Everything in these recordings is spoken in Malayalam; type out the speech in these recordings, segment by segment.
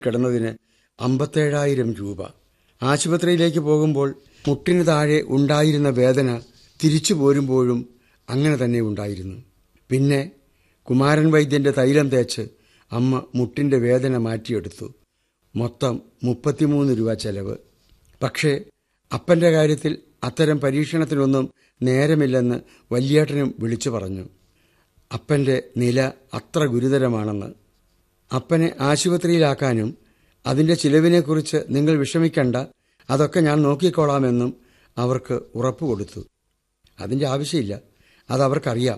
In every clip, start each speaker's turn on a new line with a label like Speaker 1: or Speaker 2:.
Speaker 1: കിടന്നതിന് അമ്പത്തേഴായിരം രൂപ ആശുപത്രിയിലേക്ക് പോകുമ്പോൾ മുട്ടിന് താഴെ ഉണ്ടായിരുന്ന വേദന തിരിച്ചു പോരുമ്പോഴും അങ്ങനെ തന്നെ ഉണ്ടായിരുന്നു പിന്നെ കുമാരൻ വൈദ്യന്റെ തൈലം തേച്ച് അമ്മ മുട്ടിന്റെ വേദന മാറ്റിയെടുത്തു മൊത്തം മുപ്പത്തിമൂന്ന് രൂപ ചെലവ് പക്ഷേ അപ്പന്റെ കാര്യത്തിൽ അത്തരം പരീക്ഷണത്തിനൊന്നും നേരമില്ലെന്ന് വല്യേട്ടനും വിളിച്ചു പറഞ്ഞു അപ്പന്റെ നില അത്ര ഗുരുതരമാണെന്ന് അപ്പനെ ആശുപത്രിയിലാക്കാനും അതിന്റെ ചിലവിനെക്കുറിച്ച് നിങ്ങൾ വിഷമിക്കണ്ട അതൊക്കെ ഞാൻ നോക്കിക്കോളാമെന്നും അവർക്ക് ഉറപ്പ് കൊടുത്തു അതിന്റെ ആവശ്യമില്ല അതവർക്കറിയാം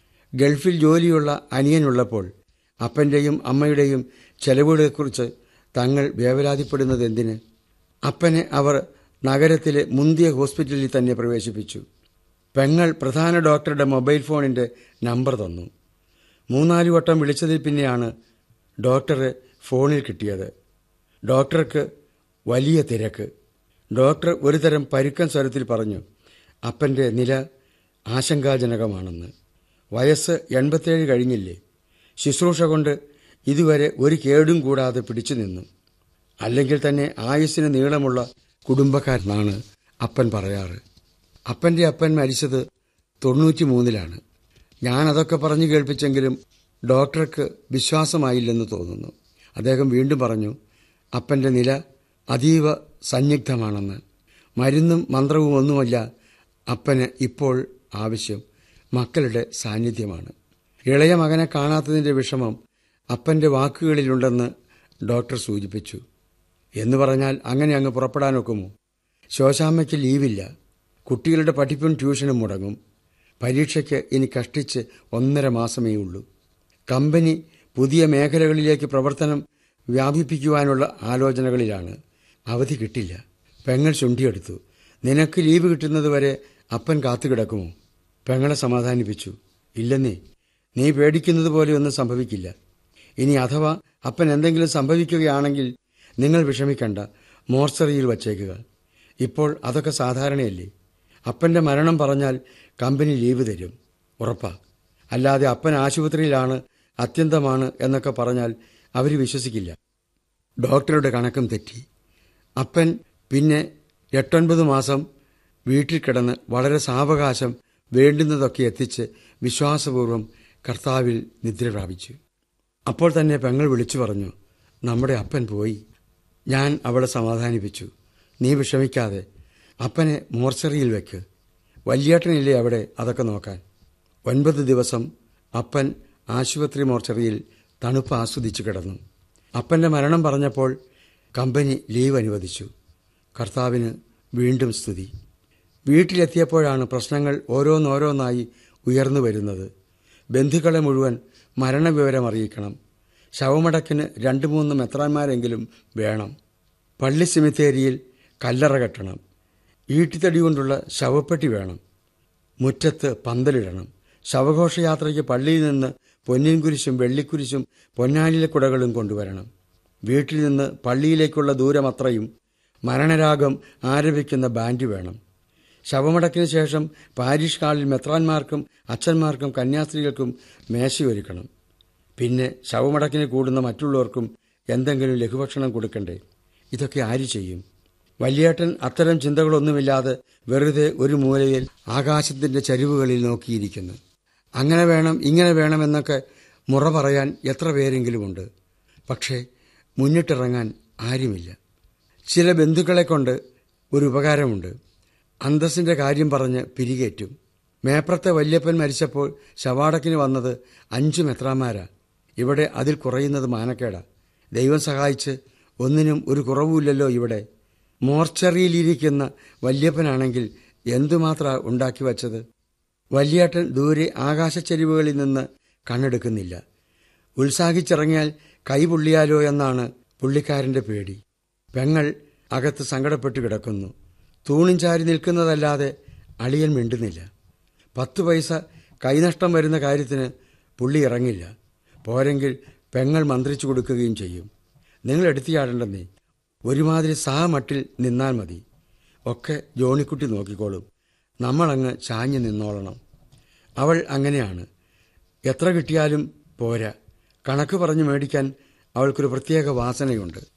Speaker 1: ഗൾഫിൽ ജോലിയുള്ള അനിയനുള്ളപ്പോൾ അപ്പന്റെയും അമ്മയുടെയും ചെലവുകളെക്കുറിച്ച് തങ്ങൾ വേവലാതിപ്പെടുന്നത് എന്തിന് അപ്പനെ അവർ നഗരത്തിലെ മുന്തിയ ഹോസ്പിറ്റലിൽ തന്നെ പ്രവേശിപ്പിച്ചു പെങ്ങൾ പ്രധാന ഡോക്ടറുടെ മൊബൈൽ ഫോണിന്റെ നമ്പർ തന്നു മൂന്നാല് വട്ടം വിളിച്ചതിൽ പിന്നെയാണ് ഡോക്ടറെ ഫോണിൽ കിട്ടിയത് ഡോക്ടർക്ക് വലിയ തിരക്ക് ഡോക്ടർ ഒരുതരം പരുക്കൻ സ്വരത്തിൽ പറഞ്ഞു അപ്പന്റെ നില ആശങ്കാജനകമാണെന്ന് വയസ്സ് എൺപത്തേഴ് കഴിഞ്ഞില്ലേ ശുശ്രൂഷ കൊണ്ട് ഇതുവരെ ഒരു കേടും കൂടാതെ പിടിച്ചു നിന്നു അല്ലെങ്കിൽ തന്നെ ആയുസ്സിന് നീളമുള്ള കുടുംബക്കാരനാണ് അപ്പൻ പറയാറ് അപ്പന്റെ അപ്പൻ മരിച്ചത് തൊണ്ണൂറ്റിമൂന്നിലാണ് ഞാനതൊക്കെ പറഞ്ഞു കേൾപ്പിച്ചെങ്കിലും ഡോക്ടർക്ക് വിശ്വാസമായില്ലെന്ന് തോന്നുന്നു അദ്ദേഹം വീണ്ടും പറഞ്ഞു അപ്പന്റെ നില അതീവ സന്നിഗ്ധമാണെന്ന് മരുന്നും മന്ത്രവും ഒന്നുമല്ല അപ്പന് ഇപ്പോൾ ആവശ്യം മക്കളുടെ സാന്നിധ്യമാണ് ഇളയ മകനെ കാണാത്തതിന്റെ വിഷമം അപ്പന്റെ വാക്കുകളിലുണ്ടെന്ന് ഡോക്ടർ സൂചിപ്പിച്ചു എന്ന് പറഞ്ഞാൽ അങ്ങനെ അങ്ങ് പുറപ്പെടാനൊക്കുമോ ശോശാമ്മയ്ക്ക് ലീവില്ല കുട്ടികളുടെ പഠിപ്പും ട്യൂഷനും മുടങ്ങും പരീക്ഷയ്ക്ക് ഇനി കഷ്ടിച്ച് ഒന്നര മാസമേ ഉള്ളൂ കമ്പനി പുതിയ മേഖലകളിലേക്ക് പ്രവർത്തനം വ്യാപിപ്പിക്കുവാനുള്ള ആലോചനകളിലാണ് അവധി കിട്ടില്ല പെങ്ങൾ ചുണ്ടിയെടുത്തു നിനക്ക് ലീവ് കിട്ടുന്നതുവരെ അപ്പൻ കാത്തുകിടക്കുമോ പെങ്ങളെ സമാധാനിപ്പിച്ചു ഇല്ലെന്നേ നീ പേടിക്കുന്നത് പോലെ ഒന്നും സംഭവിക്കില്ല ഇനി അഥവാ അപ്പൻ എന്തെങ്കിലും സംഭവിക്കുകയാണെങ്കിൽ നിങ്ങൾ വിഷമിക്കണ്ട മോർച്ചറിയിൽ വച്ചേക്കുക ഇപ്പോൾ അതൊക്കെ സാധാരണയല്ലേ അപ്പന്റെ മരണം പറഞ്ഞാൽ കമ്പനി ലീവ് തരും ഉറപ്പാ അല്ലാതെ അപ്പൻ ആശുപത്രിയിലാണ് അത്യന്തമാണ് എന്നൊക്കെ പറഞ്ഞാൽ അവർ വിശ്വസിക്കില്ല ഡോക്ടറുടെ കണക്കും തെറ്റി അപ്പൻ പിന്നെ എട്ടൊൻപത് മാസം വീട്ടിൽ കിടന്ന് വളരെ സാവകാശം വേണ്ടുന്നതൊക്കെ എത്തിച്ച് വിശ്വാസപൂർവ്വം കർത്താവിൽ നിദ്ര പ്രാപിച്ചു അപ്പോൾ തന്നെ പെങ്ങൾ വിളിച്ചു പറഞ്ഞു നമ്മുടെ അപ്പൻ പോയി ഞാൻ അവളെ സമാധാനിപ്പിച്ചു നീ വിഷമിക്കാതെ അപ്പനെ മോർച്ചറിയിൽ വെക്ക് വല്യേട്ടനില്ലേ അവിടെ അതൊക്കെ നോക്കാൻ ഒൻപത് ദിവസം അപ്പൻ ആശുപത്രി മോർച്ചറിയിൽ തണുപ്പ് ആസ്വദിച്ചു കിടന്നു അപ്പന്റെ മരണം പറഞ്ഞപ്പോൾ കമ്പനി ലീവ് അനുവദിച്ചു കർത്താവിന് വീണ്ടും സ്തുതി വീട്ടിലെത്തിയപ്പോഴാണ് പ്രശ്നങ്ങൾ ഓരോന്നോരോന്നായി ഉയർന്നു വരുന്നത് ബന്ധുക്കളെ മുഴുവൻ മരണവിവരം അറിയിക്കണം ശവമടക്കിന് രണ്ടു മൂന്ന് മെത്രാന്മാരെങ്കിലും വേണം പള്ളി സെമിത്തേരിയിൽ കല്ലറ കെട്ടണം ഈട്ടിത്തടി കൊണ്ടുള്ള ശവപ്പെട്ടി വേണം മുറ്റത്ത് പന്തലിടണം ശവഘോഷയാത്രയ്ക്ക് പള്ളിയിൽ നിന്ന് പൊന്നിൻകുരിശും വെള്ളിക്കുരിശും പൊന്നാലിലെ കുടകളും കൊണ്ടുവരണം വീട്ടിൽ നിന്ന് പള്ളിയിലേക്കുള്ള ദൂരമത്രയും മരണരാഗം ആരംഭിക്കുന്ന ബാൻഡ് വേണം ശവമടക്കിന് ശേഷം പാരിഷ് ഹാളിൽ മെത്രാന്മാർക്കും അച്ഛന്മാർക്കും കന്യാസ്ത്രീകൾക്കും മേശയൊരുക്കണം പിന്നെ ശവമടക്കിന് കൂടുന്ന മറ്റുള്ളവർക്കും എന്തെങ്കിലും ലഘുഭക്ഷണം കൊടുക്കണ്ടേ ഇതൊക്കെ ആര് ചെയ്യും വല്യേട്ടൻ അത്തരം ചിന്തകളൊന്നുമില്ലാതെ വെറുതെ ഒരു മൂലയിൽ ആകാശത്തിന്റെ ചരിവുകളിൽ നോക്കിയിരിക്കുന്നു അങ്ങനെ വേണം ഇങ്ങനെ വേണമെന്നൊക്കെ മുറ പറയാൻ എത്ര പേരെങ്കിലുമുണ്ട് പക്ഷേ മുന്നിട്ടിറങ്ങാൻ ആരുമില്ല ചില ബന്ധുക്കളെ കൊണ്ട് ഒരു ഉപകാരമുണ്ട് അന്തസ്സിന്റെ കാര്യം പറഞ്ഞ് പിരികേറ്റും മേപ്രത്തെ വല്യപ്പൻ മരിച്ചപ്പോൾ ശവാടക്കിന് വന്നത് അഞ്ചു മെത്രാന്മാരാ ഇവിടെ അതിൽ കുറയുന്നത് മാനക്കേടാ ദൈവം സഹായിച്ച് ഒന്നിനും ഒരു കുറവുമില്ലല്ലോ ഇവിടെ മോർച്ചറിയിലിരിക്കുന്ന വല്യപ്പനാണെങ്കിൽ എന്തുമാത്ര ഉണ്ടാക്കി വച്ചത് വല്യേട്ടൻ ദൂരെ ആകാശച്ചെരിവുകളിൽ നിന്ന് കണ്ണെടുക്കുന്നില്ല ഉത്സാഹിച്ചിറങ്ങിയാൽ കൈ പൊള്ളിയാലോ എന്നാണ് പുള്ളിക്കാരന്റെ പേടി പെങ്ങൾ അകത്ത് സങ്കടപ്പെട്ടു കിടക്കുന്നു തൂണും ചാരി നിൽക്കുന്നതല്ലാതെ അളിയൻ മിണ്ടുന്നില്ല പത്ത് പൈസ കൈനഷ്ടം വരുന്ന കാര്യത്തിന് പുള്ളി ഇറങ്ങില്ല പോരെങ്കിൽ പെങ്ങൾ മന്ത്രിച്ചു കൊടുക്കുകയും ചെയ്യും നിങ്ങൾ എടുത്തിയാടണ്ടെന്നേ ഒരുമാതിരി സാമട്ടിൽ നിന്നാൽ മതി ഒക്കെ ജോണിക്കുട്ടി നോക്കിക്കോളും നമ്മളങ്ങ് ചാഞ്ഞു നിന്നോളണം അവൾ അങ്ങനെയാണ് എത്ര കിട്ടിയാലും പോരാ കണക്ക് പറഞ്ഞു മേടിക്കാൻ അവൾക്കൊരു പ്രത്യേക വാസനയുണ്ട്